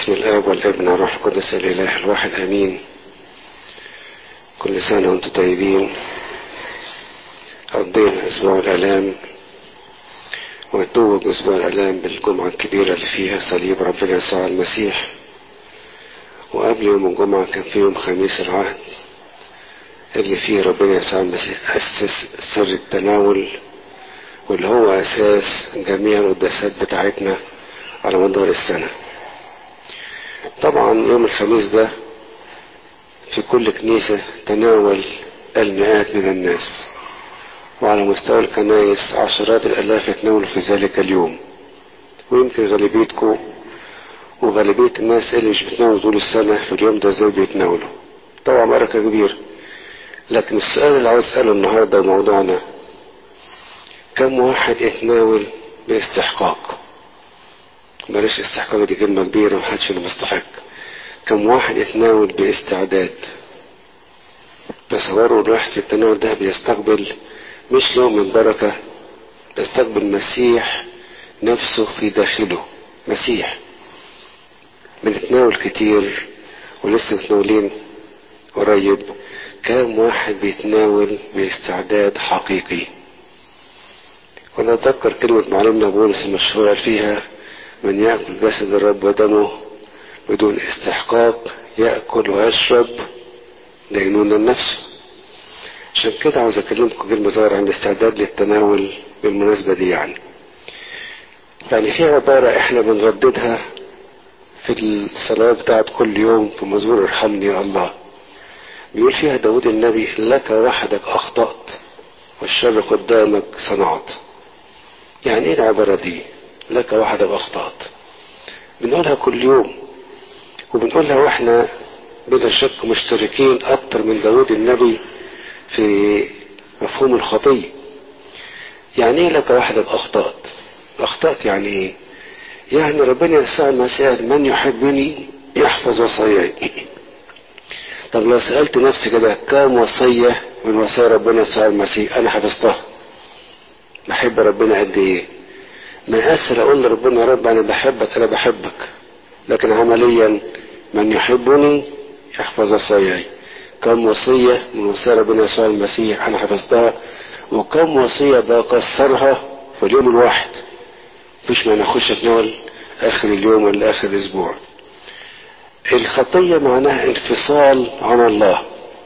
بسم الآب والابن والروح القدس الإله الواحد آمين كل سنة وانتم طيبين قضينا أسبوع الآلام ويتوج أسبوع الآلام بالجمعة الكبيرة اللي فيها صليب ربنا يسوع المسيح وقبل يوم الجمعة كان في يوم خميس العهد اللي فيه ربنا يسوع المسيح أسس سر التناول واللي هو أساس جميع القداسات بتاعتنا على مدار السنة طبعا يوم الخميس ده في كل كنيسة تناول المئات من الناس وعلى مستوى الكنائس عشرات الآلاف يتناولوا في ذلك اليوم ويمكن غالبيتكم وغالبية الناس اللي مش بتناولوا طول السنة في اليوم ده ازاي بيتناولوا طبعا بركة كبيرة لكن السؤال اللي عاوز اسأله النهاردة موضوعنا كم واحد يتناول باستحقاق بلاش استحقاق دي كلمة كبيرة محدش اللي مستحق كم واحد يتناول باستعداد تصوروا الواحد في التناول ده بيستقبل مش نوع من بركة بيستقبل مسيح نفسه في داخله مسيح بنتناول كتير ولسه متناولين قريب كم واحد بيتناول باستعداد حقيقي وانا اتذكر كلمة معلمنا بولس المشهورة فيها من يأكل جسد الرب ودمه بدون استحقاق يأكل ويشرب دينون النفس عشان كده عاوز اكلمكم كلمة صغيرة عن الاستعداد للتناول بالمناسبة دي يعني يعني في عبارة احنا بنرددها في الصلاة بتاعت كل يوم في مزمور ارحمني يا الله بيقول فيها داود النبي لك وحدك اخطأت والشر قدامك صنعت يعني ايه العبارة دي لك وحدك اخطأت بنقولها كل يوم وبنقولها واحنا بلا شك مشتركين اكتر من داود النبي في مفهوم الخطية يعني ايه لك وحدك اخطأت اخطأت يعني ايه يعني ربنا يسوع المسيح من يحبني يحفظ وصاياي طب لو سألت نفسي كده كم وصية من وصايا ربنا يسوع المسيح انا حفظتها بحب ربنا قد ايه ما اسهل اقول لربنا يا رب انا بحبك انا بحبك لكن عمليا من يحبني يحفظ وصاياي كم وصية من وصايا ربنا يسوع المسيح انا حفظتها وكم وصية بكسرها في اليوم الواحد مفيش ما نخش اتناول اخر اليوم ولا اخر الاسبوع الخطية معناها انفصال عن الله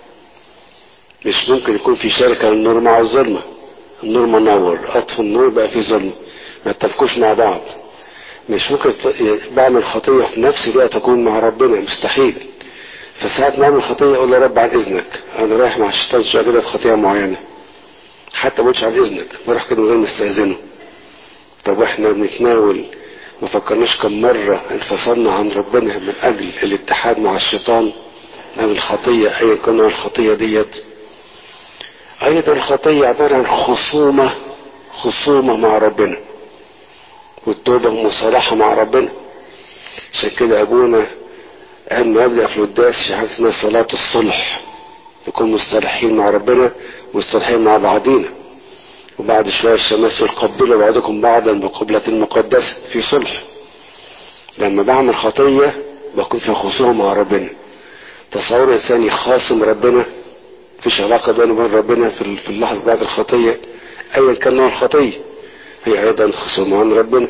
مش ممكن يكون في شركة النور مع الظلمة النور منور اطفوا النور بقى في ظلمة ما اتفقوش مع بعض مش ممكن بعمل خطية في نفس الوقت اكون مع ربنا مستحيل فساعات ما اعمل خطية اقول يا رب عن اذنك انا رايح مع الشيطان شوية كده في خطية معينة حتى ما عن اذنك بروح كده من غير ما استاذنه طب واحنا بنتناول ما فكرناش كم مرة انفصلنا عن ربنا من اجل الاتحاد مع الشيطان او الخطية ايا كان الخطية ديت ايضا الخطية عبارة عن خصومة خصومة مع ربنا والتوبة مصالحة مع ربنا عشان كده ابونا قال ما يبدأ في القداس في حاجة اسمها صلاة الصلح نكون مصطلحين مع ربنا مصطلحين مع بعضينا وبعد شوية الشماس يقبلوا بعضكم بعضا بقبلة مقدسة في صلح لما بعمل خطية بكون في خصومة مع ربنا تصور انسان يخاصم ربنا مفيش علاقة بينه وبين ربنا في اللحظة بعد الخطية ايا كان نوع الخطية هي ايضا خصومة عن ربنا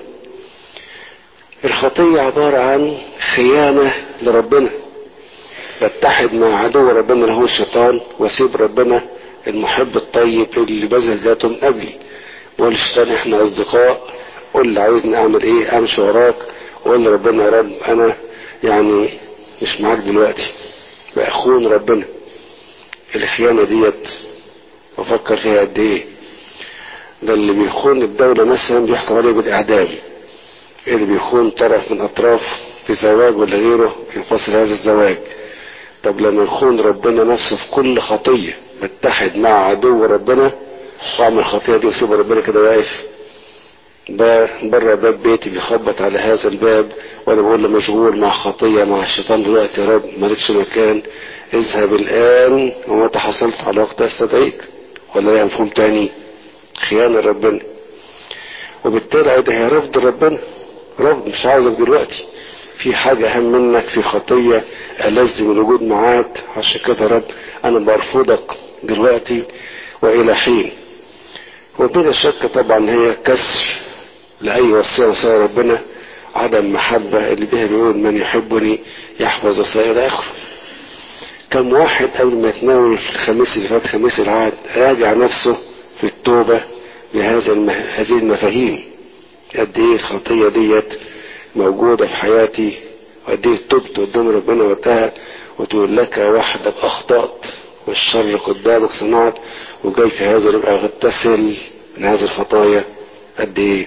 الخطية عبارة عن خيانة لربنا بتحد مع عدو ربنا اللي هو الشيطان واسيب ربنا المحب الطيب اللي بذل ذاته من اجلي بقول الشيطان احنا اصدقاء قول اللي عاوزني اعمل ايه امشي وراك وقول لربنا يا رب انا يعني مش معاك دلوقتي باخون ربنا الخيانة ديت بفكر فيها قد ايه ده اللي بيخون الدولة مثلا بيحكم عليه بالاعدام اللي بيخون طرف من اطراف في زواج ولا غيره ينفصل هذا الزواج طب لما يخون ربنا نفسه في كل خطية بتحد مع عدو ربنا واعمل الخطية دي وسيب ربنا كده واقف ده بره باب بيتي بيخبط على هذا الباب وانا بقول له مشغول مع خطية مع الشيطان دلوقتي يا رب مالكش مكان اذهب الان ومتى حصلت على وقت استدعيك ولا ليها مفهوم تاني خيانة ربنا وبالتالي ده هي رفض ربنا رفض مش عاوزك دلوقتي في حاجة أهم منك في خطية ألذ من الوجود معاك عشان كده رب أنا برفضك دلوقتي وإلى حين وبلا شك طبعا هي كسر لأي وصية وصايا ربنا عدم محبة اللي بيها بيقول من يحبني يحفظ وصايا إلى آخره كم واحد قبل ما يتناول الخميس اللي فات خميس العهد راجع نفسه في التوبة بهذا المه... هذه المفاهيم قد ايه الخطية ديت موجودة في حياتي وقد ايه تبت قدام ربنا وقتها وتقول لك وحدك اخطأت والشر قدامك صنعت وجاي في هذا يبقى اغتسل من هذه الخطايا قد ايه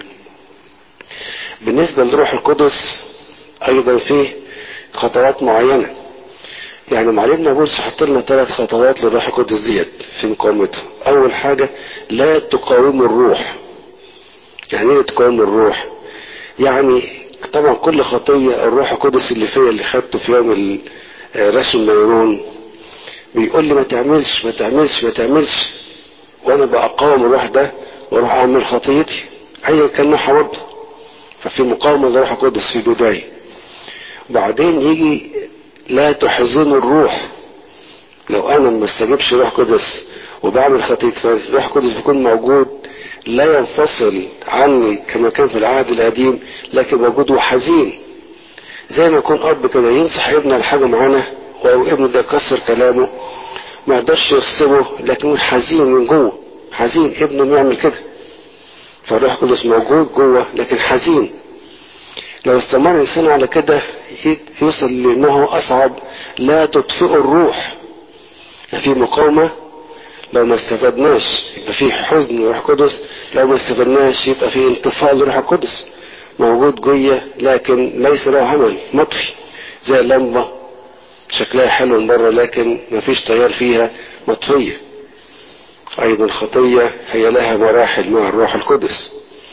بالنسبة للروح القدس ايضا فيه خطوات معينة يعني معلمنا بولس حط لنا ثلاث خطوات للروح القدس ديت في مقاومته اول حاجة لا تقاوم الروح يعني ايه تقاوم الروح يعني طبعا كل خطية الروح القدس اللي فيا اللي خدته في يوم رسم ميرون بيقول لي ما تعملش ما تعملش ما تعملش وانا بقاوم الروح ده واروح اعمل خطيتي ايا كان نوعها برضه ففي مقاومة للروح القدس في البداية وبعدين يجي لا تحزنوا الروح لو انا ما استجبش روح قدس وبعمل خطية فالروح القدس بيكون موجود لا ينفصل عني كما كان في العهد القديم لكن موجود وحزين زي ما يكون اب كده ينصح ابنه لحاجه معينه او ابنه ده كسر كلامه ما يقدرش يغصبه لكن حزين من جوه حزين ابنه يعمل كده فالروح القدس موجود جوه لكن حزين لو استمر الانسان على كده يوصل لانه اصعب لا تطفئ الروح في مقاومة لو ما استفدناش يبقى في حزن للروح القدس لو ما استفدناش يبقى في انطفاء للروح القدس موجود جوه لكن ليس له عمل مطفي زي اللمبة شكلها حلو من بره لكن ما فيش تيار فيها مطفية ايضا الخطية هي لها مراحل مع الروح القدس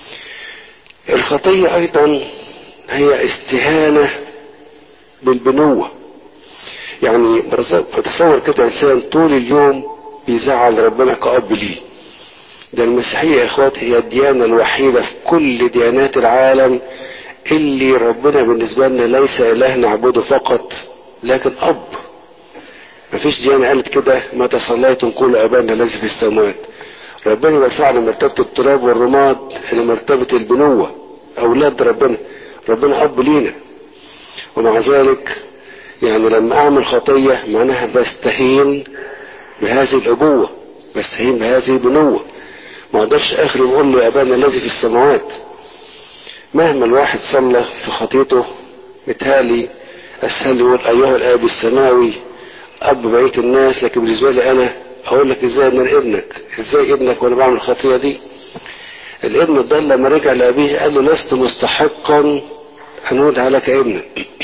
الخطية ايضا هي استهانة بالبنوة يعني بتصور كده انسان طول اليوم بيزعل ربنا كأب ليه ده المسيحية يا اخوات هي الديانة الوحيدة في كل ديانات العالم اللي ربنا بالنسبة لنا ليس اله نعبده فقط لكن اب مفيش ديانة قالت كده متى صليتم كل ابانا الذي في السماوات ربنا بيرفعنا مرتبة التراب والرماد الى مرتبة البنوة اولاد ربنا ربنا اب لينا ومع ذلك يعني لما اعمل خطية معناها بستهين بهذه الابوة بستهين بهذه البنوة ما اقدرش اخر يقول له ابانا الذي في السماوات مهما الواحد صلى في خطيته متهالي اسهل يقول ايها الاب السماوي اب بقيه الناس لكن بالنسبه لي انا اقول لك ازاي انا ابنك ازاي ابنك وانا بعمل الخطيه دي الابن ده لما رجع لابيه قال له لست مستحقا ان ادعى لك ابنا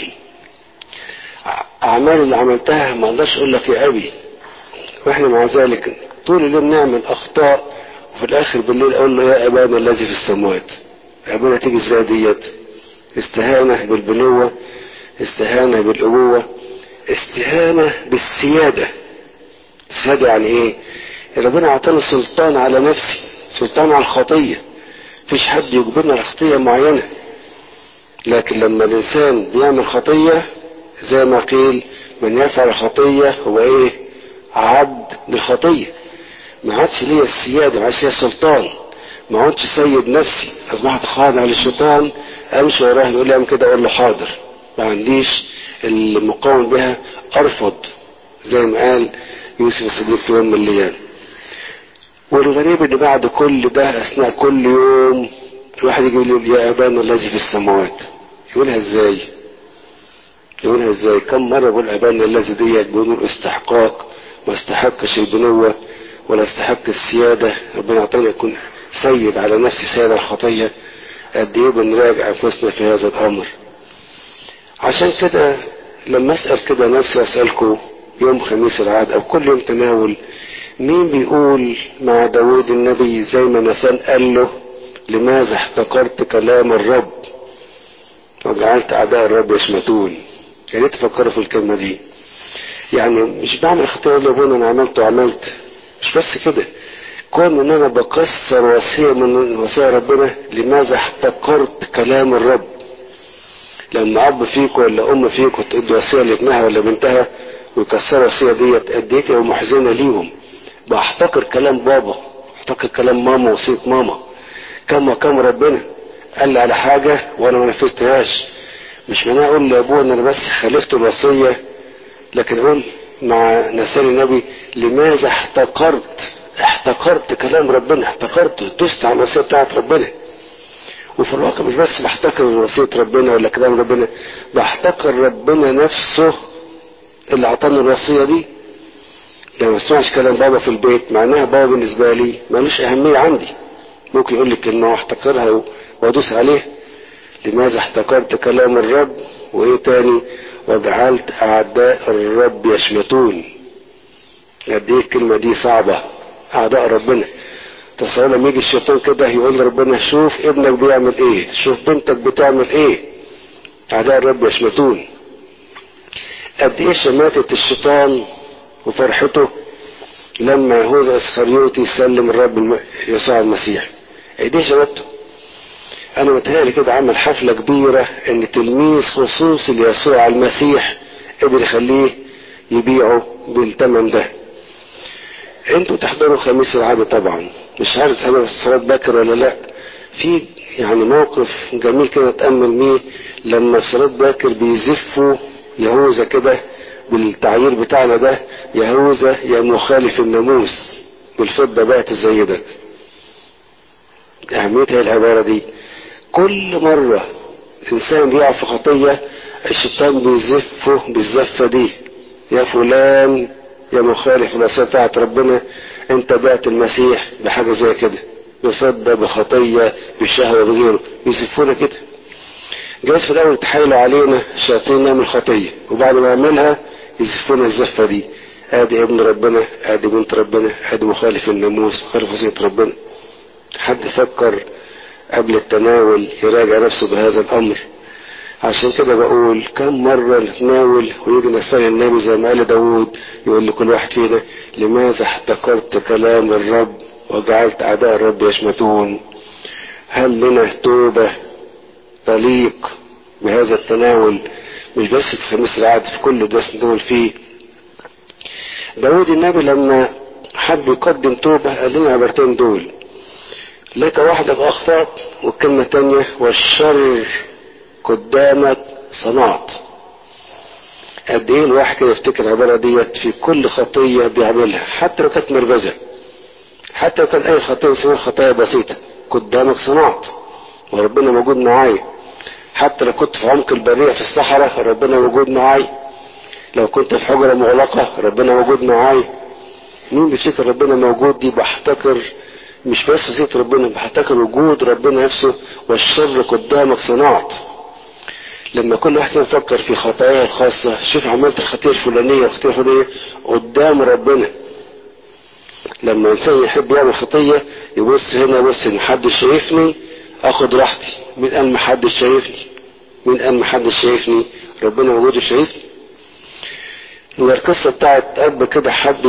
اعمال اللي عملتها ما اقدرش اقول لك يا ابي واحنا مع ذلك طول اليوم نعمل اخطاء وفي الاخر بالليل اقول له يا ابانا الذي في السماوات ابونا تيجي ازاي ديت استهانة بالبنوة استهانة بالابوة استهانة بالسيادة السيادة يعني ايه ربنا اعطانا سلطان على نفسي سلطان على الخطية مفيش حد يجبرنا على خطية معينة لكن لما الانسان بيعمل خطية زي ما قيل من يفعل خطية هو ايه عبد للخطية ما عادش ليا السيادة ما عادش ليا السلطان ما عادش سيد نفسي اصبحت خاضع للشيطان امشي وراه يقول لي اعمل كده اقول له حاضر ما عنديش المقاوم بها ارفض زي ما قال يوسف الصديق في يوم من الايام والغريب ان بعد كل ده اثناء كل يوم الواحد يجي يقول يا ابانا الذي في السماوات يقولها ازاي يقولها ازاي كم مره يقول ابانا الذي ديت بيقول استحقاق ما استحقش البنوه ولا استحق السياده ربنا اعطانا يكون سيد على نفسي سيد الخطيه قد ايه بنراجع انفسنا في هذا الامر عشان كده لما اسال كده نفسي اسالكم يوم خميس العاد او كل يوم تناول مين بيقول مع داود النبي زي ما نسان قال له لماذا احتقرت كلام الرب وجعلت اعداء الرب يشمتون يا ريت تفكروا في الكلمه دي يعني مش بعمل خطيه اللي ابونا انا عملت وعملت مش بس كده كون ان انا بكسر وصيه من وصايا ربنا لماذا احتقرت كلام الرب لما اب فيك ولا ام فيك وتدي وصيه لابنها ولا بنتها ويكسروا الوصيه ديت قد ايه تبقى محزنه ليهم بحتقر كلام بابا احتقر كلام ماما وصيه ماما كم وكم ربنا قال لي على حاجه وانا ما نفذتهاش مش معناه اقول لابوه ان انا بس خالفت الوصيه لكن اقول مع نسال النبي لماذا احتقرت احتقرت كلام ربنا احتقرته دست على الوصيه بتاعت ربنا وفي الواقع مش بس بحتقر وصيه ربنا ولا كلام ربنا بحتقر ربنا نفسه اللي اعطاني الوصيه دي لو ما اسمعش كلام بابا في البيت معناها بابا بالنسبه لي ملوش اهميه عندي ممكن يقول لي كلمه واحتقرها وادوس عليه لماذا احتقرت كلام الرب وايه تاني وجعلت اعداء الرب يشمتون قد ايه الكلمه دي صعبه اعداء ربنا تصور لما يجي الشيطان كده يقول لربنا شوف ابنك بيعمل ايه شوف بنتك بتعمل ايه اعداء الرب يشمتون قد ايه شماتة الشيطان وفرحته لما يهوذا اسخريوتي سلم الرب يسوع المسيح قد ايه شماتته انا متهيألي كده عمل حفلة كبيرة ان تلميذ خصوصي ليسوع المسيح قدر يخليه يبيعه بالثمن ده انتوا تحضروا خميس العادة طبعا مش عارف تحضروا الصلاة باكر ولا لا في يعني موقف جميل كده اتأمل ميه لما في صلاة باكر بيزفوا يهوذا كده بالتعيير بتاعنا ده يهوذا يا مخالف الناموس بالفضة بقت زي ده أهميتها العبارة دي كل مرة إنسان بيقع في خطية الشيطان بيزفه بالزفة دي يا فلان يا مخالف الوصية بتاعت ربنا انت بعت المسيح بحاجة زي كده بفضة بخطية بشهوة بغيره يزفونا كده جايز في الاول يتحايلوا علينا الشياطين نعمل خطية وبعد ما نعملها يزفونا الزفة دي ادي ابن ربنا ادي بنت ربنا ادي مخالف الناموس مخالف وصية ربنا حد فكر قبل التناول يراجع نفسه بهذا الامر عشان كده بقول كم مرة نتناول ويجي نسال النبي زي ما قال داود يقول لكل واحد فينا لماذا احتقرت كلام الرب وجعلت اعداء الرب يشمتون هل لنا توبة تليق بهذا التناول مش بس في خميس العهد في كل ده نتناول فيه داود النبي لما حب يقدم توبة قال لنا العبارتين دول لك وحدك اخطأت والكلمة الثانية والشر قدامك صنعت قد ايه الواحد كده يفتكر العبارة ديت في كل خطية بيعملها حتى لو كانت مربزة حتى لو كانت اي خطية اسمها خطايا بسيطة قدامك صنعت وربنا موجود معايا حتى لو كنت في عمق البرية في الصحراء ربنا موجود معايا لو كنت في حجرة مغلقة ربنا موجود معايا مين بيفتكر ربنا موجود دي بحتكر مش بس زيت ربنا بحتكر وجود ربنا نفسه والشر قدامك صنعت لما كل واحد يفكر في خطاياه الخاصة شوف عملت الخطية الفلانية والخطية الفلانية قدام ربنا لما انسان يحب يعمل خطية يبص هنا يبص ان محدش شايفني اخد راحتي مين قال محدش شايفني مين قال محدش شايفني ربنا موجود وشايفني هي القصة بتاعت اب كده حب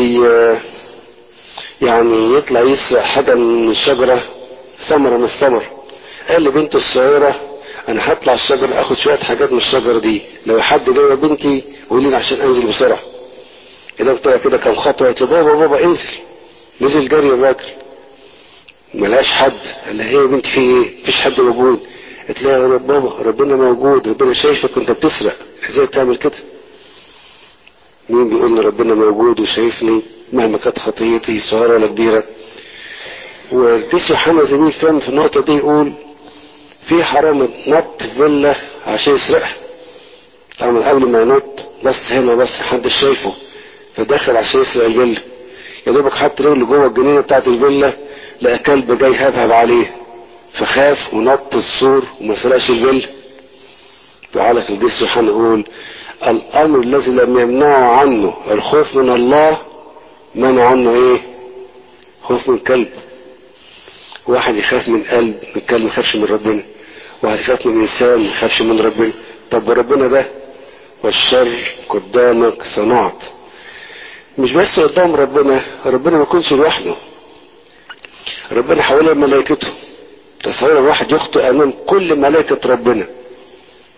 يعني يطلع يسرق حاجة من الشجرة ثمرة من الثمر قال لبنته الصغيرة انا هطلع الشجرة اخد شوية حاجات من الشجرة دي لو حد جاي بنتي قولي لي عشان انزل بسرعة اذا طلع كده كام خطوة قلت له بابا بابا انزل نزل جري الراجل ملهاش حد قال لها ايه يا بنتي في ايه مفيش حد موجود قلت لها يا بابا ربنا موجود ربنا شايفك وانت بتسرق ازاي بتعمل كده مين بيقول لي ربنا موجود وشايفني مهما كانت خطيتي صغيرة ولا كبيرة والقديس يوحنا زميل فهم في النقطة دي يقول في حرام نط في فيلا عشان يسرقها طبعا قبل ما ينط بس هنا بس محدش شايفه فدخل عشان يسرق الفيلا يا دوبك حط رجله جوه الجنينه بتاعت الفيلا لقى كلب جاي هبهب عليه فخاف ونط السور وما سرقش الفيلا وعلى القديس يوحنا يقول الامر الذي لم يمنعه عنه الخوف من الله منع عنه ايه خوف من كلب واحد يخاف من قلب من كلب ما يخافش من ربنا واحد يخاف من انسان ما يخافش من ربنا طب وربنا ده والشر قدامك صنعت مش بس قدام ربنا ربنا ما يكونش لوحده ربنا حواليه ملائكته تصور الواحد يخطئ امام كل ملائكة ربنا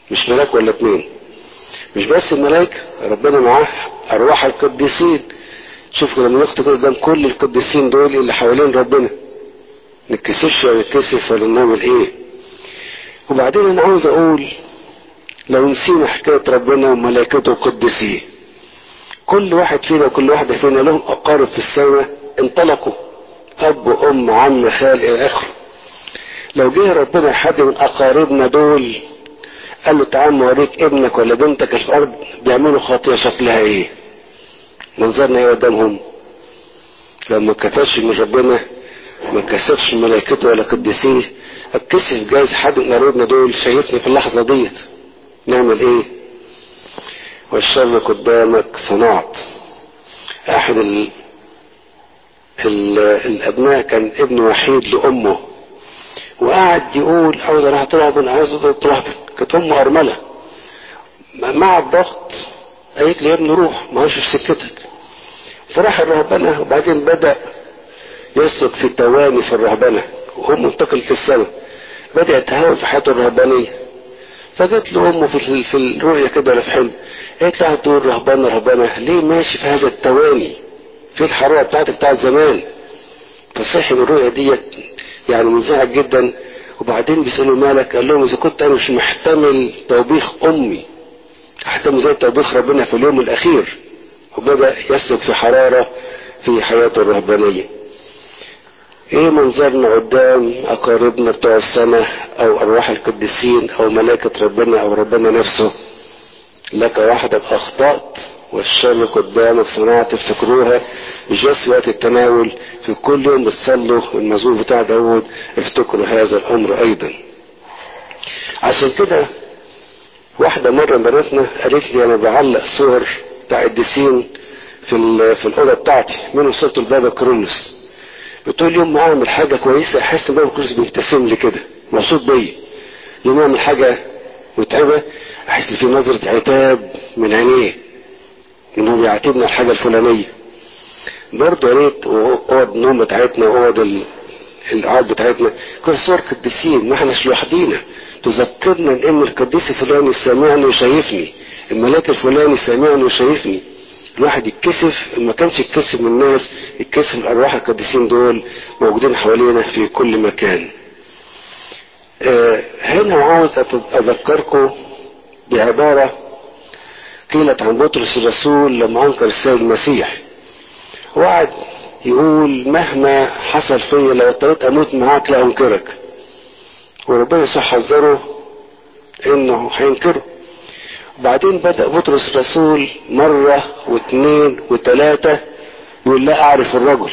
مش ملاك ولا اتنين مش بس الملائكة ربنا معاه أرواح القديسين شوف لما نخطي كده قدام كل القديسين دول اللي حوالين ربنا نتكسفش ولا نتكسف ولا نعمل ايه وبعدين انا عاوز اقول لو نسينا حكاية ربنا وملائكته وقدسيه كل واحد فينا وكل واحدة فينا لهم أقارب في السماء انطلقوا أب وأم عم خال إلى آخره لو جه ربنا حد من أقاربنا دول قال له تعال اوريك ابنك ولا بنتك في الأرض بيعملوا خطية شكلها إيه منظرنا إيه قدامهم لو ما اتكسفش من ربنا ما اتكسفش من ملائكته ولا قدسيه اتكسف جايز حد من قرايبنا دول شايفني في اللحظة ديت نعمل ايه والشر قدامك صنعت احد ال... ال... الابناء كان ابن وحيد لامه وقعد يقول عاوز اروح ترهبن عاوز ترهبن كانت امه ارمله مع الضغط قالت لي يا ابني روح ما هوش في سكتك فراح الرهبنه وبعدين بدا يسلك في التواني في الرهبنه وامه انتقلت السنه بدا يتهاون في حياته الرهبانيه فجت له امه في في الرؤيه كده ولا في حلم قالت له تقول رهبانه رهبانه ليه ماشي في هذا التواني في الحراره بتاعتك بتاعت زمان فصحي من الرؤيه ديت يعني منزعج جدا وبعدين بيسالوا مالك قال لهم اذا كنت انا مش محتمل توبيخ امي احتمل زي توبيخ ربنا في اليوم الاخير وبدا يسلك في حراره في حياته الرهبانيه ايه منظرنا قدام اقاربنا بتوع السماء او ارواح القديسين او ملائكة ربنا او ربنا نفسه لك وحدك اخطأت والشر قدامك صناعة تفتكروها مش بس وقت التناول في كل يوم بتصلوا المزمور بتاع داود افتكروا هذا الامر ايضا عشان كده واحدة مرة بناتنا قالت لي انا بعلق صور بتاع القديسين في في الاوضه بتاعتي منهم صورة البابا كرولوس بتقول يوم ما اعمل حاجة كويسة احس ان بابا كرولوس بيبتسم لي كده مبسوط بيا يوم ما اعمل حاجة متعبة احس في نظرة عتاب من عينيه ان هو بيعاتبنا الحاجة الفلانية برضه يا ريت اوض النوم بتاعتنا واوض القعاد بتاعتنا كل صور قديسين ما احناش لوحدينا تذكرنا ان القديس الفلاني سامعني وشايفني الملاك الفلاني سامعني وشايفني الواحد يتكسف ما كانش يتكسف من الناس يتكسف من ارواح القديسين دول موجودين حوالينا في كل مكان آه هنا عاوز اذكركم بعبارة قيلت عن بطرس الرسول لما انكر السيد المسيح وقعد يقول مهما حصل فيا لو اضطريت اموت معاك لا انكرك وربنا يسوع حذره انه هينكره وبعدين بدأ بطرس الرسول مرة واثنين وثلاثة يقول لا أعرف الرجل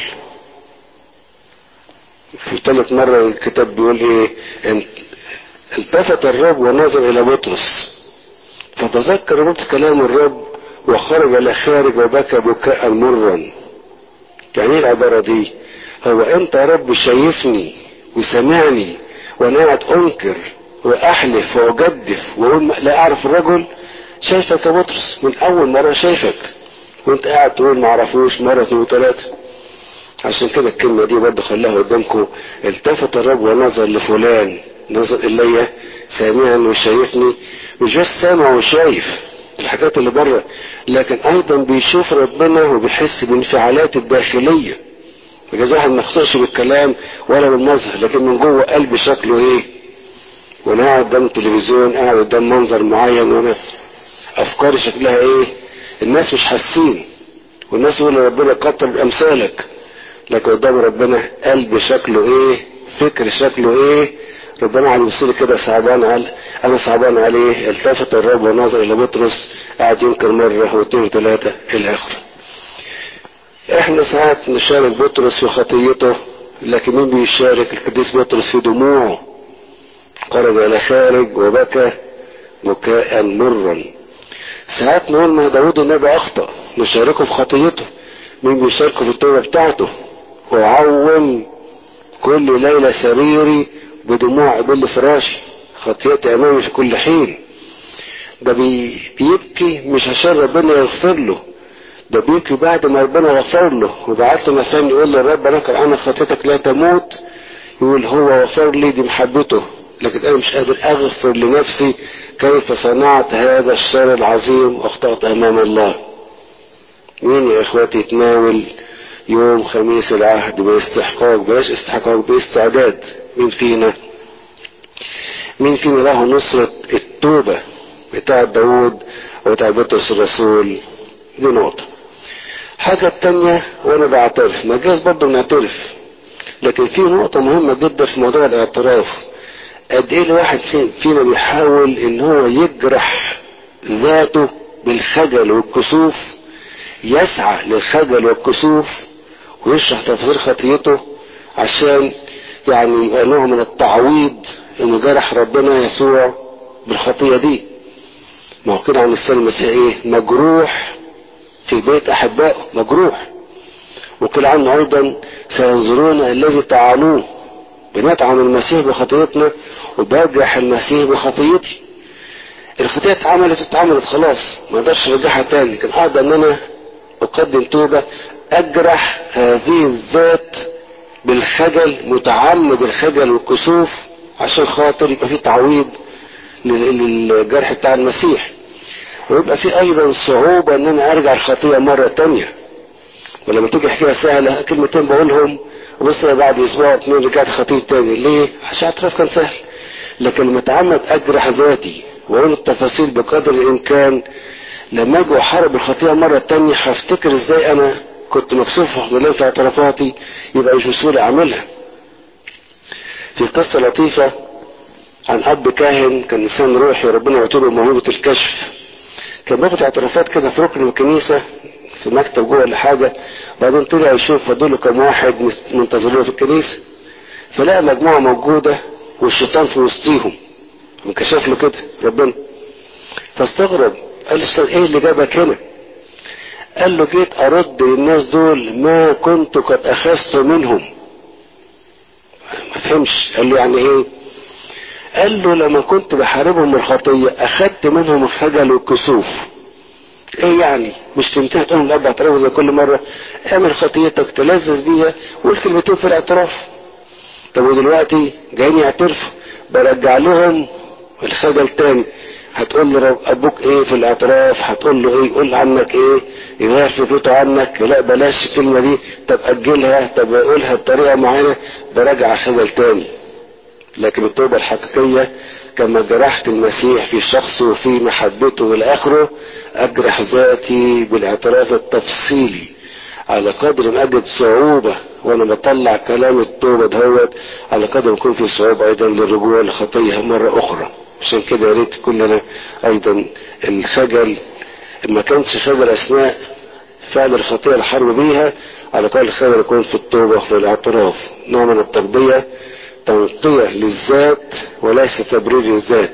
في ثالث مرة الكتاب بيقول إيه التفت الرب ونظر إلى بطرس فتذكر بطرس كلام الرب وخرج إلى خارج وبكى بكاء مرا يعني إيه العبارة دي هو أنت يا رب شايفني وسمعني وأنا قاعد أنكر وأحلف وأجدف وأقول لا أعرف الرجل شايفك يا بطرس من اول مرة شايفك وانت قاعد تقول ما عرفوش مرة اثنين وثلاثة عشان كده الكلمة دي برضه خلاها قدامكم التفت الرب ونظر لفلان نظر الي سامعني وشايفني مش بس سامع وشايف الحاجات اللي بره لكن ايضا بيشوف ربنا وبيحس بانفعالات الداخلية بجاز واحد ما يخطئش بالكلام ولا بالمظهر لكن من جوه قلبي شكله ايه وانا قاعد قدام التلفزيون قاعد قدام منظر معين وانا افكاري شكلها ايه الناس مش حاسين والناس يقول ربنا كتر امثالك لكن قدام ربنا قلب شكله ايه فكر شكله ايه ربنا على يبص كده صعبان على انا صعبان عليه التفت الرب ونظر الى بطرس قاعد ينكر مره واثنين وثلاثه الى اخره احنا ساعات نشارك بطرس في خطيته لكن مين بيشارك القديس بطرس في دموعه خرج الى خارج وبكى بكاء مرا ساعات نقول ما داود النبي اخطأ نشاركه في خطيته مين بيشاركه في التوبة بتاعته وعوم كل ليلة سريري بدموع ابل فراشي خطيئتي امامي في كل حين ده بي بيبكي مش عشان ربنا يغفر له ده بيبكي بعد ما ربنا غفر له وبعت له مثلا يقول له رب انا انا خطيتك لا تموت يقول هو غفر لي دي محبته لكن انا مش قادر اغفر لنفسي كيف صنعت هذا الشر العظيم واخطأت امام الله مين يا اخواتي يتناول يوم خميس العهد باستحقاق بلاش استحقاق باستعداد مين فينا مين فينا له نصرة التوبة بتاع داود وبتاع بطرس الرسول دي نقطة حاجة التانية وانا بعترف ما جاز برضه نعترف لكن في نقطة مهمة جدا في موضوع الاعتراف قد ايه الواحد فينا بيحاول ان هو يجرح ذاته بالخجل والكسوف يسعى للخجل والكسوف ويشرح تفسير خطيته عشان يعني يبقى نوع من التعويض انه جرح ربنا يسوع بالخطية دي ما هو كده عن السنة المسيح ايه مجروح في بيت احبائه مجروح وقيل عنه ايضا سينظرون الذي طعنوه بنطعن المسيح بخطيتنا وبجرح المسيح بخطيتي الخطية اتعملت اتعملت خلاص ما اقدرش ارجعها تاني لكن اقدر ان انا اقدم توبة اجرح هذه الذات بالخجل متعمد الخجل والكسوف عشان خاطر يبقى في تعويض للجرح بتاع المسيح ويبقى في ايضا صعوبة ان انا ارجع الخطية مرة تانية ولما تيجي حكاية سهلة كلمتين بقولهم وبص بعد اسبوع اتنين رجعت خطية تاني ليه؟ عشان اعتراف كان سهل لكن لما اتعمد اجرح ذاتي واقول التفاصيل بقدر الامكان لما اجي احارب الخطيئة مرة تانية هفتكر ازاي انا كنت مكسوف وخجلان في اعترافاتي يبقى مش بسهولة اعملها في قصة لطيفة عن اب كاهن كان انسان روحي وربنا يعطيه موهبة الكشف كان بياخد اعترافات كده في ركن الكنيسة في مكتب جوه ولا حاجة بعدين طلع يشوف فضله كم واحد منتظرين في الكنيسة فلقى مجموعة موجودة والشيطان في وسطيهم انكشف له كده ربنا فاستغرب قال له ايه اللي جابك هنا قال له جيت ارد للناس دول ما كنت قد اخذت منهم ما فهمش قال له يعني ايه قال له لما كنت بحاربهم الخطية اخدت منهم الخجل والكسوف ايه يعني مش تنتهي تقول الاربع اعتراف زي كل مرة اعمل خطيتك تلذذ بيها وقول كلمتين في الاعتراف طب ودلوقتي جايين يعترفوا برجع لهم الخجل تاني هتقول له ابوك ايه في الاعتراف هتقول له ايه يقول عنك ايه يغير فكرته عنك لا بلاش الكلمه دي طب اجلها طب اقولها بطريقه معينه براجع خجل تاني لكن التوبه الحقيقيه كما جرحت المسيح في شخصه وفي محبته الى اخره اجرح ذاتي بالاعتراف التفصيلي على قدر ما اجد صعوبه وانا بطلع كلام التوبه دهوت على قدر ما يكون في صعوبه ايضا للرجوع للخطيه مره اخرى عشان كده يا ريت كلنا ايضا الخجل ما كانش خجل اثناء فعل الخطيئة الحرب بيها على قول الخجل يكون في التوبة والاعتراف نوع من التربية تنقية للذات وليس تبرير الذات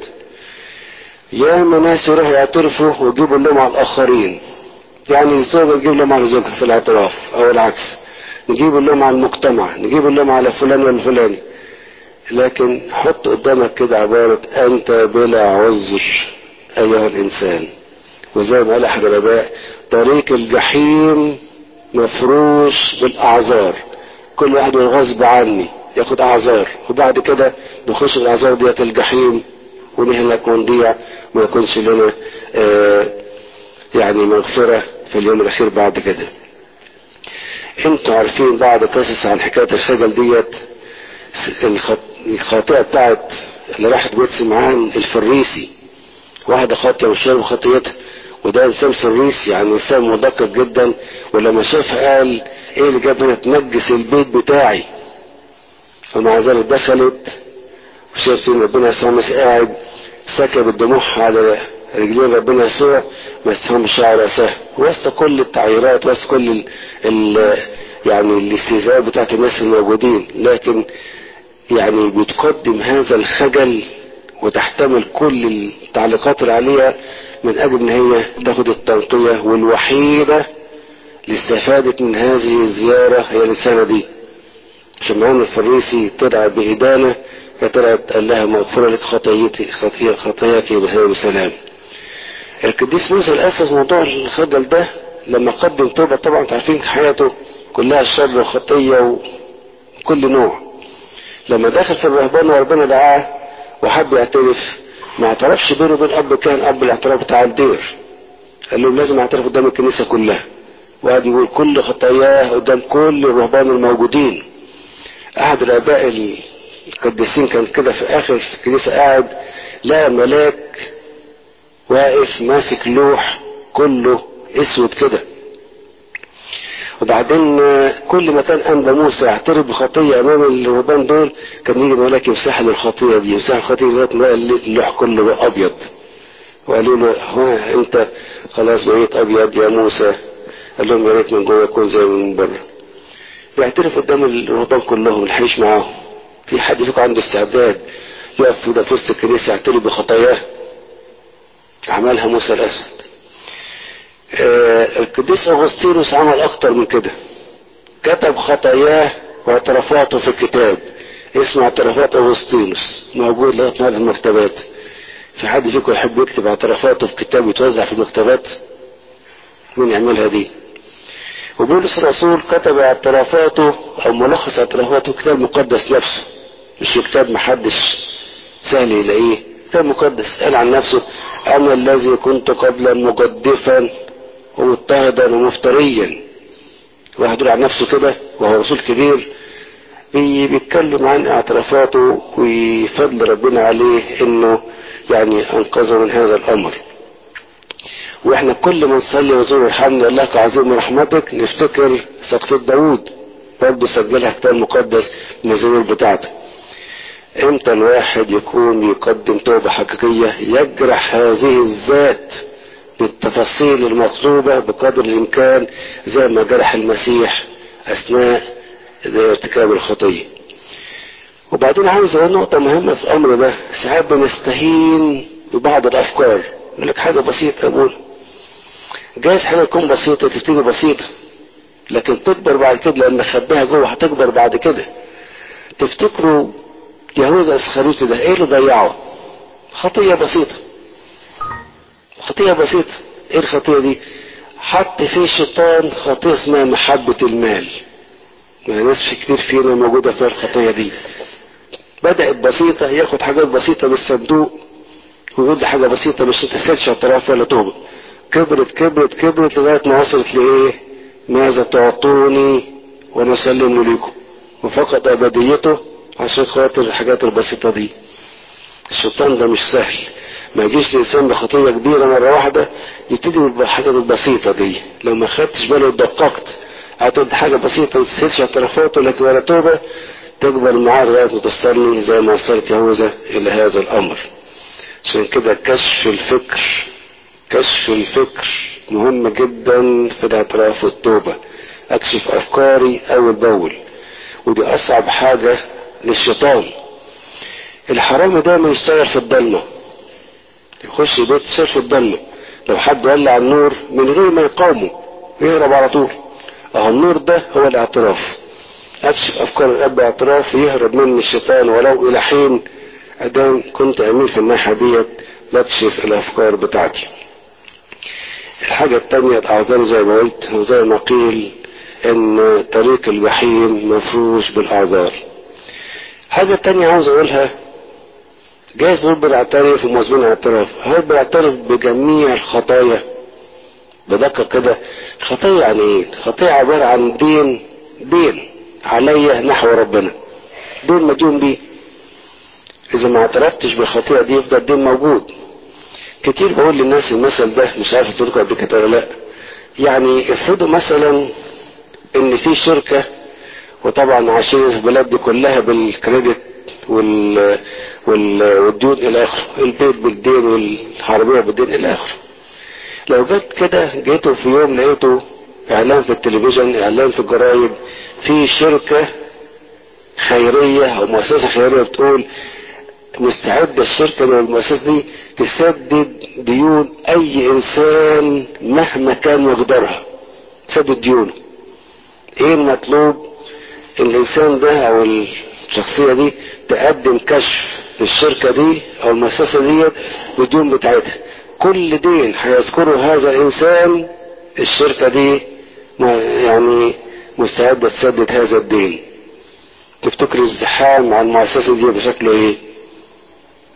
يا ناس يروحوا يعترفوا ويجيبوا اللوم على الاخرين يعني الزوجة تجيب اللوم على زوجها في الاعتراف او العكس نجيب اللوم على المجتمع نجيب اللوم على فلان والفلاني لكن حط قدامك كده عبارة انت بلا عذر ايها الانسان وزي ما قال احد الاباء طريق الجحيم مفروش بالاعذار كل واحد غصب عني ياخد اعذار وبعد كده نخش الاعذار ديت الجحيم ونهلك ونضيع ما يكونش لنا آه يعني مغفرة في اليوم الاخير بعد كده انتوا عارفين بعض قصص عن حكاية الخجل ديت الخاطئة بتاعت اللي راحت بيت معاهم الفريسي واحدة خاطئة وشرب خطيتها وده انسان فريسي يعني انسان مدقق جدا ولما شافها قال ايه اللي جاب هنا تنجس البيت بتاعي ومع ذلك دخلت وشاف ان ربنا يسوع مسيح قاعد سكب الدموع على رجلين ربنا يسوع ما استهمش شعر راسها وسط كل التعييرات وسط كل ال ال يعني الاستهزاء بتاعت الناس الموجودين لكن يعني بتقدم هذا الخجل وتحتمل كل التعليقات اللي عليها من اجل ان هي تاخد التنقية والوحيدة اللي استفادت من هذه الزيارة هي الانسانة دي شمعون الفريسي طلع بإدانة فطلعت قال لها مغفورة لك خطيتي خطيئة خطيئتي بهذا وسلام القديس موسى للأسف موضوع الخجل ده لما قدم توبة طبعا عارفين حياته كلها شر وخطية وكل نوع لما دخل في الرهبان وربنا دعاه وحب يعترف ما اعترفش بينه وبين اب كان اب الاعتراف بتاع الدير قال لهم لازم اعترف قدام الكنيسة كلها وقعد يقول كل خطاياه قدام كل الرهبان الموجودين احد الاباء القديسين كان كده في اخر الكنيسة قاعد لقى ملاك واقف ماسك لوح كله اسود كده وبعدين كل ما كان انبا موسى يعترف بخطيه امام الرهبان دول كان يجي الملاك يمسح له الخطيه دي يمسح الخطيه لغايه ما اللوح كله بقى ابيض وقالوا له هو انت خلاص بقيت ابيض يا موسى قال لهم يا ريت من جوه يكون زي من بره بيعترف قدام الرهبان كلهم الحيش معاهم في حد فيكم عنده استعداد يقف في في وسط الكنيسه يعترف بخطاياه عملها موسى الاسود آه القديس اغسطينوس عمل اكتر من كده كتب خطاياه واعترافاته في الكتاب اسمه اعترافات اغسطينوس موجود لغايه النهارده في المكتبات في حد فيكم يحب يكتب اعترافاته في كتاب يتوزع في المكتبات مين يعملها دي وبولس الرسول كتب اعترافاته او ملخص اعترافاته كتاب مقدس نفسه مش كتاب محدش سهل يلاقيه كتاب مقدس قال عن نفسه انا الذي كنت قبلا مجدفا ومضطهدا ومفتريا واحد يقول عن نفسه كده وهو رسول كبير بيتكلم عن اعترافاته وفضل ربنا عليه انه يعني انقذه من هذا الامر واحنا كل ما نصلي ونزور الحمد لله كعظيم رحمتك نفتكر سقطة داوود برضه سجلها كتاب مقدس من الزمور بتاعته امتى الواحد يكون يقدم توبة حقيقية يجرح هذه الذات بالتفاصيل المطلوبة بقدر الامكان زي ما جرح المسيح اثناء ارتكاب الخطية وبعدين عاوز اقول نقطة مهمة في الامر ده ساعات بنستهين ببعض الافكار يقول لك حاجة بسيطة اقول جايز حاجة تكون بسيطة تبتدي بسيطة لكن تكبر بعد كده لما خبيها جوه هتكبر بعد كده تفتكروا يهوذا اسخريوطي ده ايه اللي ضيعه خطية بسيطة خطية بسيطة ايه الخطية دي حط فيه الشيطان خطية اسمها محبة المال يعني ناس في كتير فينا موجودة فيها الخطية دي بدأت بسيطة ياخد حاجات بسيطة بالصندوق ويقول لي حاجة بسيطة مش تسالش اعتراف ولا توبة كبرت كبرت كبرت لغاية ما وصلت لإيه ماذا تعطوني ونسلم لكم وفقد أبديته عشان خاطر الحاجات البسيطة دي الشيطان ده مش سهل ما يجيش الانسان بخطيه كبيره مره واحده يبتدي بالحاجه البسيطه دي لو ما خدتش باله ودققت هتقول حاجه بسيطه ما تسالش اعترافاته لكن ولا توبه تكبر معاه لغايه ما توصلني زي ما وصلت يهوذا الى هذا الامر عشان كده كشف الفكر كشف الفكر مهم جدا في الاعتراف والتوبه اكشف افكاري اول باول ودي اصعب حاجه للشيطان الحرامي دايما يشتغل في الضلمه يخش بيت سير في الضلمه لو حد ولع النور من غير ما يقاومه يهرب على طول اهو النور ده هو الاعتراف اكشف افكار الاب اعتراف يهرب مني الشيطان ولو الى حين ادام كنت امين في الناحيه ديت بكشف الافكار بتاعتي الحاجه التانية الاعذار زي ما قلت وزي ما قيل ان طريق الجحيم مفروش بالاعذار حاجه تانية عاوز اقولها جايز بيقول بنعترف ومظلوم اعتراف هل بنعترف بجميع الخطايا بدقة كده الخطية يعني ايه الخطية عبارة عن دين دين عليا نحو ربنا دين مديون بيه اذا ما اعترفتش بالخطيئة دي يفضل الدين موجود كتير بقول للناس المثل ده مش عارف تقول قبل كده ولا لا يعني افرضوا مثلا ان في شركة وطبعا عايشين في البلاد دي كلها بالكريدت وال... وال... والديون الى اخره البيت بالدين والعربية بالدين الى اخره لو جت كده جيتوا في يوم لقيتوا اعلان في التلفزيون اعلان في الجرايد في شركة خيرية او مؤسسة خيرية بتقول مستعدة الشركة دي والمؤسسة دي تسدد ديون اي انسان مهما كان مقدارها تسدد ديونه ايه المطلوب الانسان ده او الشخصية دي تقدم كشف للشركة دي او المؤسسة دي بالديون بتاعتها كل دين هيذكره هذا الانسان الشركة دي يعني مستعدة تسدد هذا الدين تفتكر الزحام مع المؤسسة دي بشكله ايه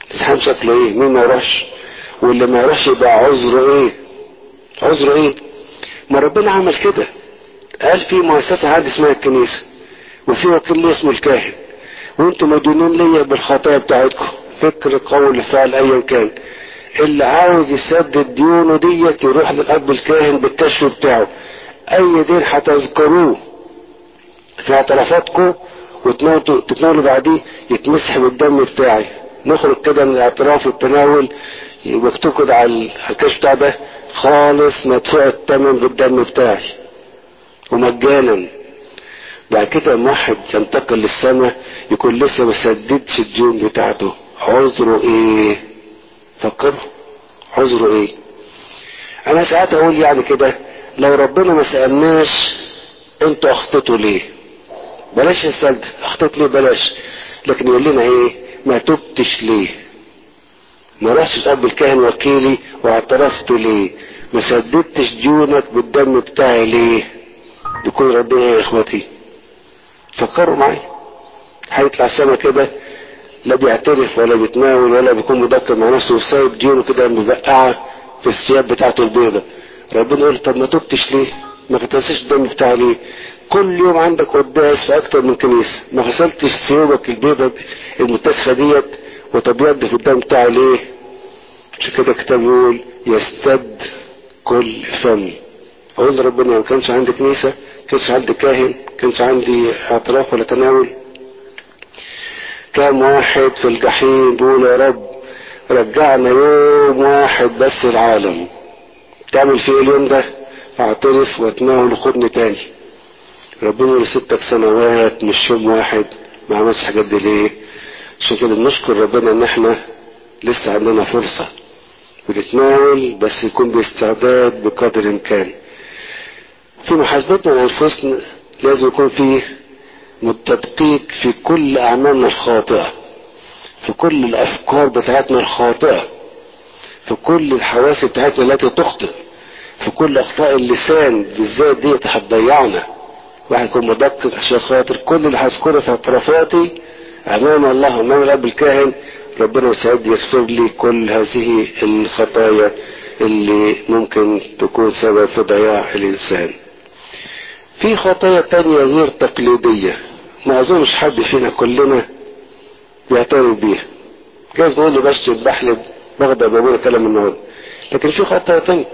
الازدحام شكله ايه مين ما يروحش واللي ما يروحش يبقى عذره ايه عذره ايه ما ربنا عمل كده قال في مؤسسة عادي اسمها الكنيسة وفي وكيل ليه اسمه الكاهن وانتم مدينين ليا بالخطايا بتاعتكم فكر قول فعل ايا كان اللي عاوز يسدد ديونه ديت يروح للاب الكاهن بالكشف بتاعه اي دين هتذكروه في اعترافاتكم وتناولوا تتناولوا بعديه يتمسح بالدم بتاعي نخرج كده من الاعتراف والتناول مكتوب كده على الكشف بتاع ده خالص مدفوع الثمن بالدم بتاعي ومجانا بعد كده لما واحد ينتقل للسماء يكون لسه ما سددش الديون بتاعته عذره ايه فكروا عذره ايه انا ساعات اقول يعني كده لو ربنا ما سألناش انتوا اخطيتوا ليه بلاش السلد اخطيت ليه بلاش لكن يقول لنا ايه ما تبتش ليه ما رحتش اب الكاهن وكيلي واعترفت ليه ما سددتش ديونك بالدم بتاعي ليه يكون ربنا يا اخواتي فكروا معايا هيطلع السما كده لا بيعترف ولا بيتناول ولا بيكون مدكر مع نفسه وسايب ديونه كده مبقعه في الثياب بتاعته البيضة ربنا يقول طب ما تبتش ليه ما غسلتش الدم بتاعي ليه كل يوم عندك قداس في اكتر من كنيسه ما غسلتش ثيابك البيضة المتسخه ديت وتبيض في الدم بتاعي ليه عشان كده الكتاب يقول يستد كل فم اقول لربنا ما كانش عندي كنيسه ما كانش عندي كاهن ما كانش عندي اعتراف ولا تناول كام واحد في الجحيم بيقول يا رب رجعنا يوم واحد بس العالم تعمل فيه اليوم ده اعترف واتناول وخدني تاني ربنا يقول ستك سنوات مش يوم واحد ما عملش الحاجات دي ليه عشان كده بنشكر ربنا ان احنا لسه عندنا فرصة بنتناول بس يكون باستعداد بقدر الامكان في محاسبتنا لانفسنا لازم يكون فيه التدقيق في كل اعمالنا الخاطئة في كل الافكار بتاعتنا الخاطئة في كل الحواس بتاعتنا التي تخطئ في كل اخطاء اللسان بالذات دي هتضيعنا واحد يكون مدقق عشان خاطر كل اللي هذكره في اعترافاتي امام الله امام الاب الكاهن ربنا يسعد يغفر لي كل هذه الخطايا اللي ممكن تكون سبب في ضياع الانسان في خطايا تانية غير تقليدية ما اظنش حد فينا كلنا بيعترف بيها جايز بقول لي بشتم بحلب بغضب بقول كلام النهارده لكن في خطايا تانية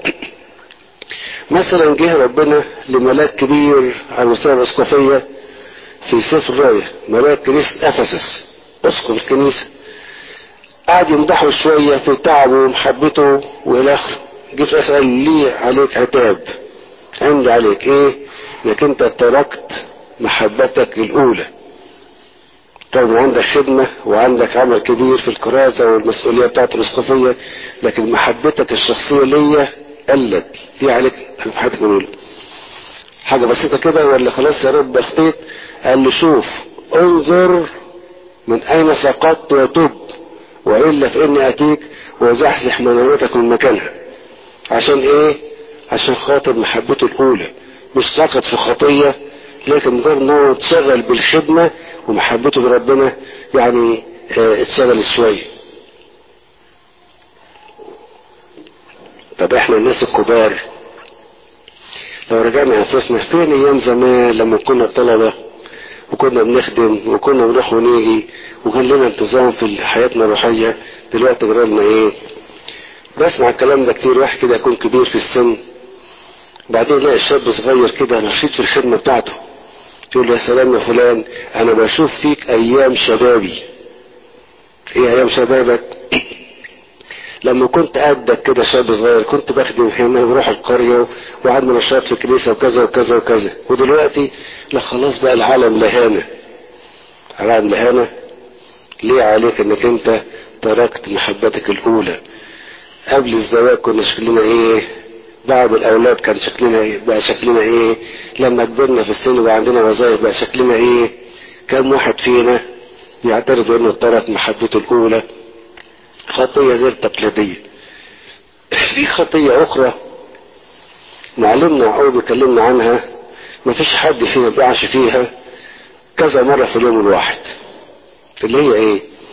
مثلا جه ربنا لملاك كبير على مستوى الاسقفية في سفر الراية ملاك كنيسة افسس اسقف الكنيسة قعد يمدحه شوية في تعبه ومحبته والى اخره جه في الاخر قال لي عليك عتاب عندي عليك ايه انك انت تركت محبتك الاولى طبعا عندك خدمة وعندك عمل كبير في الكراسة والمسؤولية بتاعت الاسقفية لكن محبتك الشخصية ليا قلت في عليك محبتك الاولى حاجة بسيطة كده ولا خلاص يا رب اخطيت قال له شوف انظر من اين سقطت وتب والا فاني اتيك وزحزح منامتك من مكانها عشان ايه عشان خاطر محبته الاولى مش سقط في خطية لكن مجرد ان هو اتشغل بالخدمة ومحبته بربنا يعني اه اتشغل شوية طب احنا الناس الكبار لو رجعنا انفسنا فين ايام زمان لما كنا طلبة وكنا بنخدم وكنا بنروح ونيجي وكان لنا انتظام في حياتنا الروحية دلوقتي جرالنا ايه بسمع الكلام ده كتير واحد كده يكون كبير في السن بعدين يلاقي شاب صغير كده نشيط في الخدمة بتاعته يقول له يا سلام يا فلان انا بشوف فيك ايام شبابي ايه ايام شبابك لما كنت قدك كده شاب صغير كنت بخدم هنا بروح القرية وعندنا نشاط في الكنيسة وكذا وكذا وكذا ودلوقتي لا خلاص بقى العالم لهانة العالم لهانة ليه عليك انك انت تركت محبتك الاولى قبل الزواج كنا شكلنا ايه بعد الاولاد كان شكلنا ايه بقى شكلنا ايه لما كبرنا في السن وبقى عندنا وظائف بقى شكلنا ايه كم واحد فينا يعترف بانه ترك محبته الاولى خطية غير تقليدية في خطية اخرى معلمنا يعقوب بيكلمنا عنها ما فيش حد فينا بيعش فيها كذا مرة في اليوم الواحد اللي هي ايه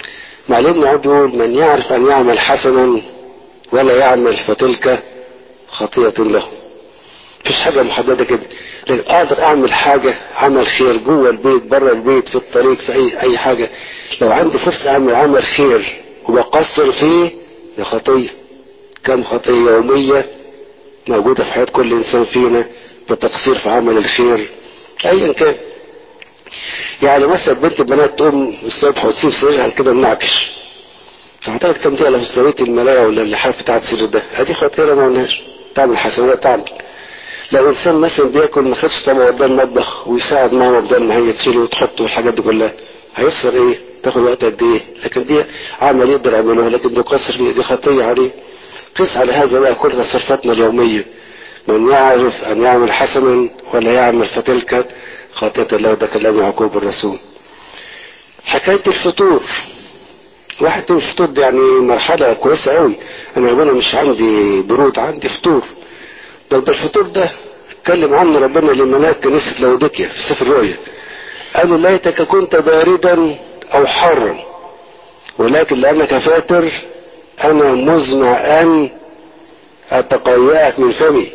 معلم عبد يقول من يعرف ان يعمل حسنا ولا يعمل فتلك خطية له مفيش حاجة محددة كده لكن اقدر اعمل حاجة عمل خير جوه البيت بره البيت في الطريق في اي اي حاجة لو عندي فرصة اعمل عمل خير وبقصر فيه دي خطية كم خطية يومية موجودة في حياة كل انسان فينا بتقصير في عمل الخير ايا كان يعني مثلا بنت البنات تقوم الصبح وتسيب سريرها كده منعكش فاعتقد كم دقيقة لو اشتريت الملاية ولا اللحاف بتاع السرير ده ادي خطيرة ما قلناش تعمل حسنات تعمل لو انسان مثلا بياكل ما خدش طبعا قدام المطبخ ويساعد ماما بدل ما هي تشيله وتحطه والحاجات دي كلها هيخسر ايه؟ تاخد وقت قد ايه؟ لكن دي عمل يقدر يعملها لكن بيقصر دي خطية عليه قس على هذا بقى كل تصرفاتنا اليومية من يعرف ان يعمل حسنا ولا يعمل فتلك خطية الله ده كلام يعقوب الرسول حكاية الفطور واحد من الفطور دي يعني مرحلة كويسة قوي انا انا مش عندي برود عندي فطور ده ده الفطور ده اتكلم عنه ربنا لملاك كنيسة لوديكيا في سفر الرؤيا قالوا ليتك كنت باردا او حارا ولكن لانك فاتر انا مزمع ان اتقيأك من فمي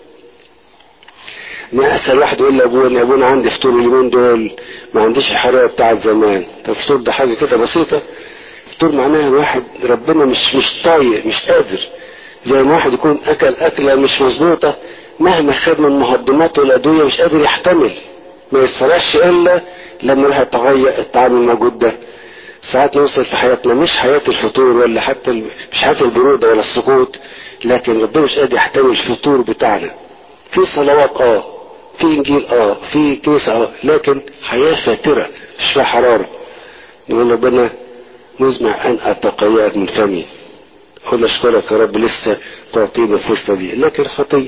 ما اسال واحد يقول لي ابونا يا ابونا عندي فطور اليومين دول ما عنديش الحراره بتاعت زمان طب الفطور ده حاجه كده بسيطه فطور معناها واحد ربنا مش مش طايق مش قادر زي ما واحد يكون اكل اكله مش مظبوطه مهما خد من مهضمات والادويه مش قادر يحتمل ما يستريحش الا لما راح يتغير الطعام الموجود ده ساعات نوصل في حياتنا مش حياة الفطور ولا حتى ال... مش حياة البرودة ولا السقوط لكن ربنا مش قادر يحتمل الفطور بتاعنا في صلوات اه في انجيل اه في كنيسة اه لكن حياة فاترة مش فيها حرارة نقول ربنا مزمع ان اتقيأك من فمي اقول اشكرك يا رب لسه تعطيني الفرصة دي لكن خطية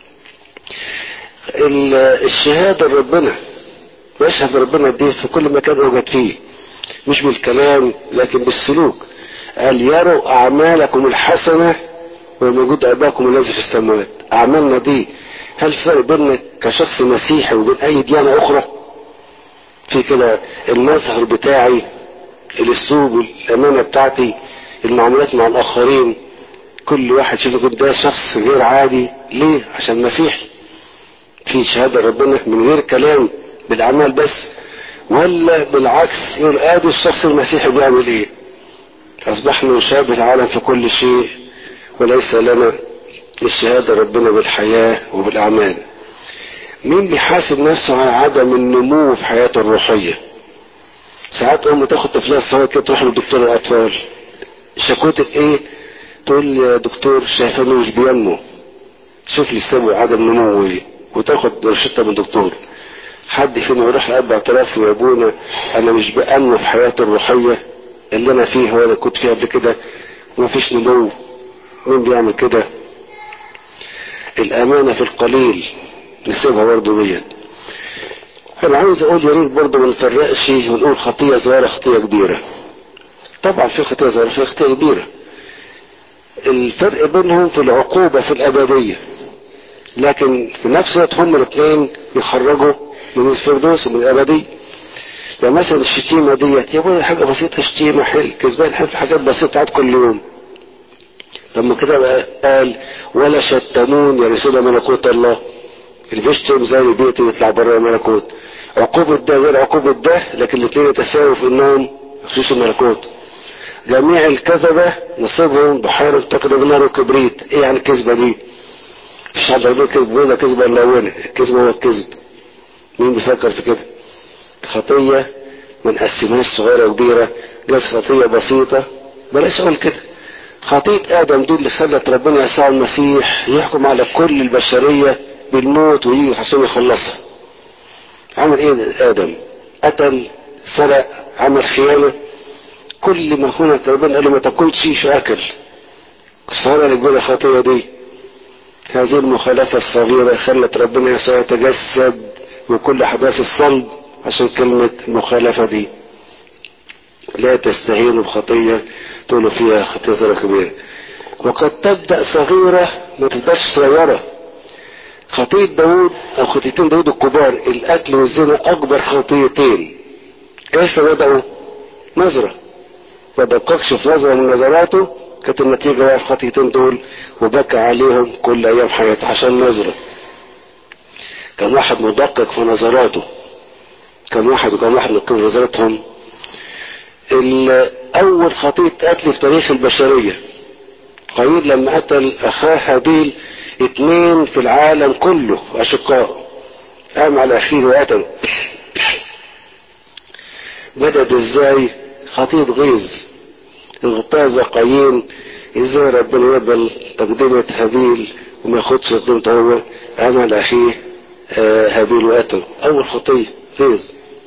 الشهادة لربنا ويشهد ربنا دي في كل مكان اوجد فيه مش بالكلام لكن بالسلوك قال يروا اعمالكم الحسنة وموجود اباكم الذي في السماوات اعمالنا دي هل فرق بيننا كشخص مسيحي وبين اي ديانة اخرى في كده المظهر بتاعي الاسلوب الامانة بتاعتي المعاملات مع الاخرين كل واحد شوف يقول ده شخص غير عادي ليه عشان مسيحي في شهادة ربنا من غير كلام بالاعمال بس ولا بالعكس يقول ادي الشخص المسيحي بيعمل ايه اصبحنا نشابه العالم في كل شيء وليس لنا الشهادة ربنا بالحياة وبالاعمال مين بيحاسب نفسه على عدم النمو في حياته الروحية ساعات ام تاخد طفلها الصغير كده تروح لدكتور الاطفال شكوتك ايه تقول يا دكتور شايفانه مش بينمو شوف لي السبب عدم نمو ايه وتاخد روشته من دكتور حد فينا يروح لأب اعتراف يا ابونا انا مش بأنمو في حياتي الروحية اللي انا فيه ولا كنت فيه قبل كده وما فيش نمو مين بيعمل كده الامانة في القليل نسيبها برضه ديت انا عاوز اقول يا ريت برضه ما نفرقش ونقول خطية صغيرة خطية كبيرة طبعا في خطية صغيرة في خطية كبيرة الفرق بينهم في العقوبة في الابدية لكن في نفس الوقت هم الاثنين يخرجوا من الفردوس ومن الابدية يعني مثلا الشتيمة ديت يا ابويا حاجة بسيطة شتيمة حل كسبان حل حاجات بسيطة عاد كل يوم طب ما كده بقى قال ولا شتمون يرثون ملكوت الله اللي بيشتم زي بيتي يطلع بره الملكوت عقوبة ده غير عقوبة ده لكن الاثنين يتساووا في انهم يخشوا الملكوت جميع الكذبة نصيبهم بحيرة تقلب نار وكبريت ايه يعني الكذبة دي مش حد يقول كذب ولا كذبة ملونة الكذب هو الكذب مين بيفكر في كده خطية ما نقسمهاش صغيرة وكبيرة جت خطية بسيطة بلاش اقول كده خطية ادم دي اللي خلت ربنا يسوع المسيح يحكم على كل البشرية بالموت ويجي عشان يخلصها عمل ايه ادم قتل سرق عمل خيانة كل ما هنا ربنا قال له ما تاكلش في اكل الصغيرة اللي كبيرة الخطية دي هذه المخالفة الصغيرة خلت ربنا يسوع يتجسد وكل احداث الصلب عشان كلمة المخالفة دي لا تستهينوا بخطية تقولوا فيها خطية صغيرة كبيرة وقد تبدأ صغيرة ما تبقاش صغيرة خطية داود او خطيتين داود الكبار الاكل والزنا اكبر خطيتين كيف بدأوا نظرة ما دققش في نظرة من نظراته كانت النتيجة بقى الخطيتين دول وبكى عليهم كل ايام حياته عشان نظرة كان واحد مدقق في نظراته كان واحد وكان واحد من نظرتهم اول خطية قتل في تاريخ البشرية قايل لما قتل اخاه هابيل اتنين في العالم كله اشقاء قام على اخيه وقتله بدأت ازاي خطية غيظ اغتاظ قايين ازاي ربنا يقبل تقدمة هابيل وما ياخدش تقدمته هو قام على اخيه هابيل وقتله اول خطية غيظ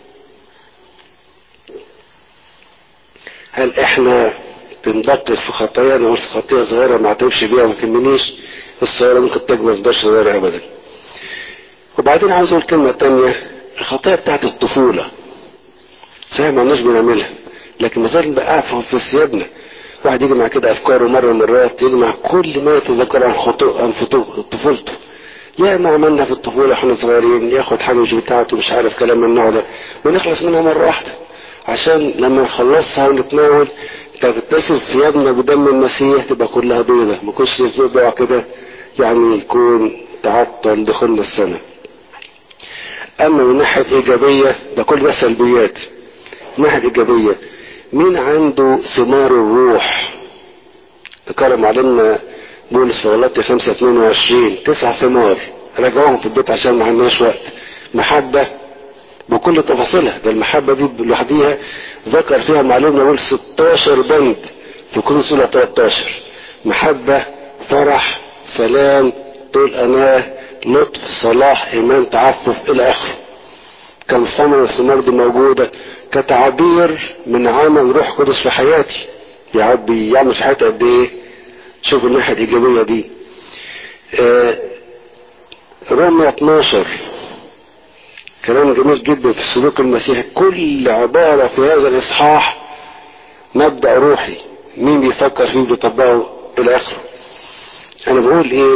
هل احنا بندقق في خطايا نقول خطية صغيرة ما اعترفش بيها وما تهمنيش الصغيرة ممكن تكبر ما تقدرش صغيرة ابدا وبعدين عاوز اقول كلمة تانية الخطايا بتاعت الطفولة صحيح ما عندناش بنعملها لكن ما زال بقى في ثيابنا واحد يجي مع كده افكاره مرة من مرات يجمع كل ما يتذكر عن خطو عن طفولته يا ما عملنا في الطفولة احنا صغيرين ياخد حاجة مش بتاعته مش عارف كلام من النوع ده ونخلص منها مرة واحدة عشان لما نخلصها ونتناول تغتسل ثيابنا بدم المسيح تبقى كلها بيضة ما كنتش بيضة كده يعني يكون تعطل دخولنا السنة اما من ناحية ايجابية ده كل ده سلبيات من ناحية ايجابية مين عنده ثمار الروح تكرم علينا بولس في غلطي 5 22 تسع ثمار راجعوهم في البيت عشان ما عندناش وقت محبة بكل تفاصيلها ده المحبة دي لوحديها ذكر فيها معلومة نقول 16 بند في كل سورة 13 محبة فرح سلام طول أناه لطف صلاح إيمان تعفف إلى آخره كان ثمر الثمار دي موجودة كتعبير من عمل روح قدس في حياتي يعبي يعمل في حياتي قد ايه شوف الناحية الإيجابية دي آه رمية 12 كلام جميل جدا في السلوك المسيحي كل عبارة في هذا الإصحاح مبدأ روحي مين بيفكر فيه بيطبقه إلى آخره أنا بقول إيه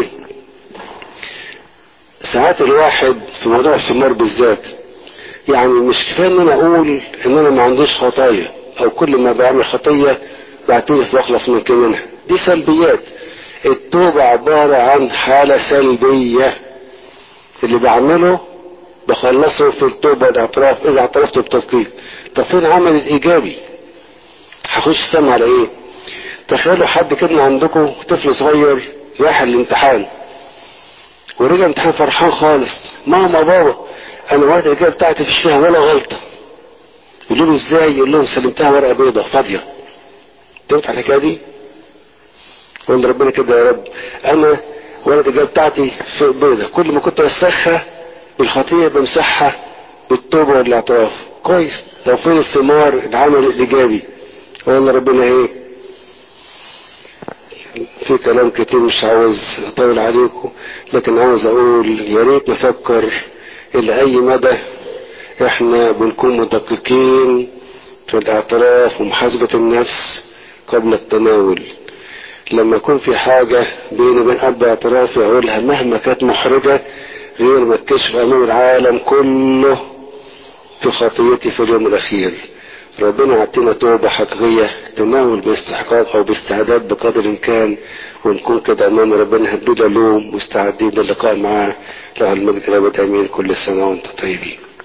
ساعات الواحد في موضوع الثمار بالذات يعني مش كفايه ان انا اقول ان انا ما عنديش خطايا او كل ما بعمل خطيه بعترف واخلص من منها دي سلبيات التوبة عبارة عن حالة سلبية اللي بعمله بخلصه في التوبة والاعتراف اذا اعترفت بتدقيق طب فين العمل الايجابي هخش السما على ايه تخيلوا حد كده عندكم طفل صغير راح الامتحان ورجع امتحان فرحان خالص ماما بابا انا ورقه الاجابه بتاعتي مفيش فيها ولا غلطه يقولوا له ازاي يقول لهم سلمتها ورقه بيضاء فاضيه تنفع الحكايه دي يقول ربنا كده يا رب انا ورقه الاجابه بتاعتي بيضاء كل ما كنت اوسخها بالخطيه بمسحها بالتوبه والاعتراف كويس لو فين الثمار العمل الايجابي والله ربنا ايه في كلام كتير مش عاوز اطول عليكم لكن عاوز اقول يا ريت نفكر الى اي مدى احنا بنكون مدققين في الاعتراف ومحاسبة النفس قبل التناول لما يكون في حاجة بيني وبين اب اعترافي اقولها مهما كانت محرجة غير ما تكشف امام العالم كله في خطيتي في اليوم الاخير ربنا يعطينا توبة حقيقية تناول باستحقاق او باستعداد بقدر الامكان ونكون كده امام ربنا بلا لوم مستعدين للقاء معاه له المجد الابد امين كل سنة وانتم طيبين